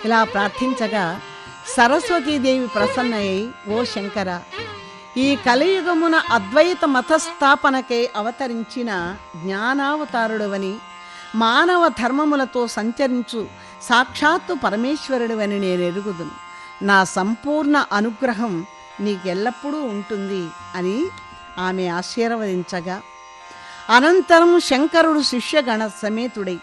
ఇలా ప్రార్థించగా సరస్వతీదేవి ప్రసన్నయ్యి ఓ శంకర ఈ కలియుగమున అద్వైత మతస్థాపనకై అవతరించిన జ్ఞానావతారుడవని మానవ ధర్మములతో సంచరించు సాక్షాత్తు పరమేశ్వరుడివని నేను ఎరుగుదును నా సంపూర్ణ అనుగ్రహం నీకెల్లప్పుడూ ఉంటుంది అని ఆమె ఆశీర్వదించగా అనంతరం శంకరుడు శిష్యగణ సమేతుడై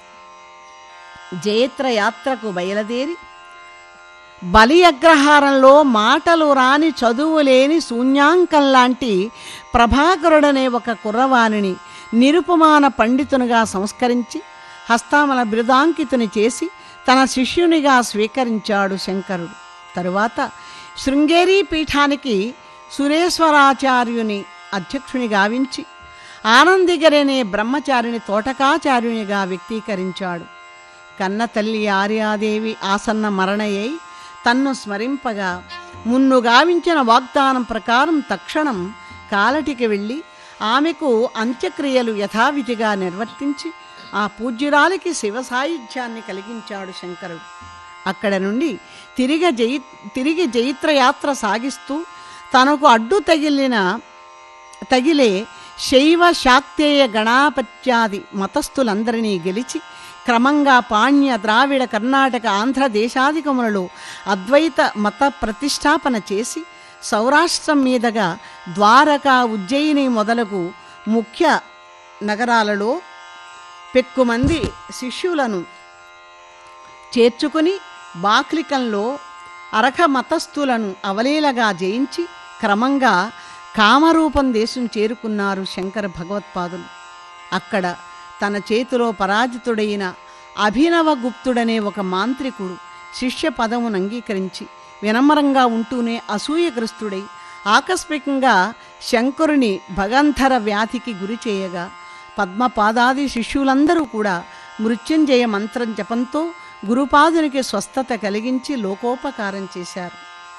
జయత్ర యాత్రకు బయలుదేరి బలి అగ్రహారంలో మాటలు రాని చదువు లేని శూన్యాంకం లాంటి ప్రభాకరుడనే ఒక కుర్రవాణిని నిరుపమాన పండితునిగా సంస్కరించి హస్తామల బిరుదాంకితుని చేసి తన శిష్యునిగా స్వీకరించాడు శంకరుడు తరువాత శృంగేరి పీఠానికి సురేశ్వరాచార్యుని అధ్యక్షుని గావించి ఆనందిగరనే బ్రహ్మచారిని తోటకాచార్యునిగా వ్యక్తీకరించాడు కన్న తల్లి ఆర్యాదేవి ఆసన్న మరణయై తన్ను స్మరింపగా మున్ను గావించిన వాగ్దానం ప్రకారం తక్షణం కాలటికి వెళ్ళి ఆమెకు అంత్యక్రియలు యథావిధిగా నిర్వర్తించి ఆ పూజ్యురాలికి శివ సాయుధ్యాన్ని కలిగించాడు శంకరుడు అక్కడ నుండి తిరిగి జయి తిరిగి జైత్రయాత్ర సాగిస్తూ తనకు అడ్డు తగిలిన తగిలే శైవ శాక్తేయ గణాపత్యాది మతస్థులందరినీ గెలిచి క్రమంగా పాణ్య ద్రావిడ కర్ణాటక ఆంధ్ర దేశాధికములలో అద్వైత మత ప్రతిష్టాపన చేసి సౌరాష్ట్రం మీదుగా ద్వారకా ఉజ్జయిని మొదలగు ముఖ్య నగరాలలో పెక్కుమంది శిష్యులను చేర్చుకుని బాక్లికంలో అరఖ మతస్థులను అవలీలగా జయించి క్రమంగా కామరూపం దేశం చేరుకున్నారు శంకర భగవత్పాదులు అక్కడ తన చేతిలో పరాజితుడైన అభినవ గుప్తుడనే ఒక మాంత్రికుడు శిష్య పదమును అంగీకరించి వినమ్రంగా ఉంటూనే అసూయగ్రస్తుడై ఆకస్మికంగా శంకరుని భగంధర వ్యాధికి గురి చేయగా పద్మపాదాది శిష్యులందరూ కూడా మృత్యుంజయ మంత్రం జపంతో గురుపాదునికి స్వస్థత కలిగించి లోకోపకారం చేశారు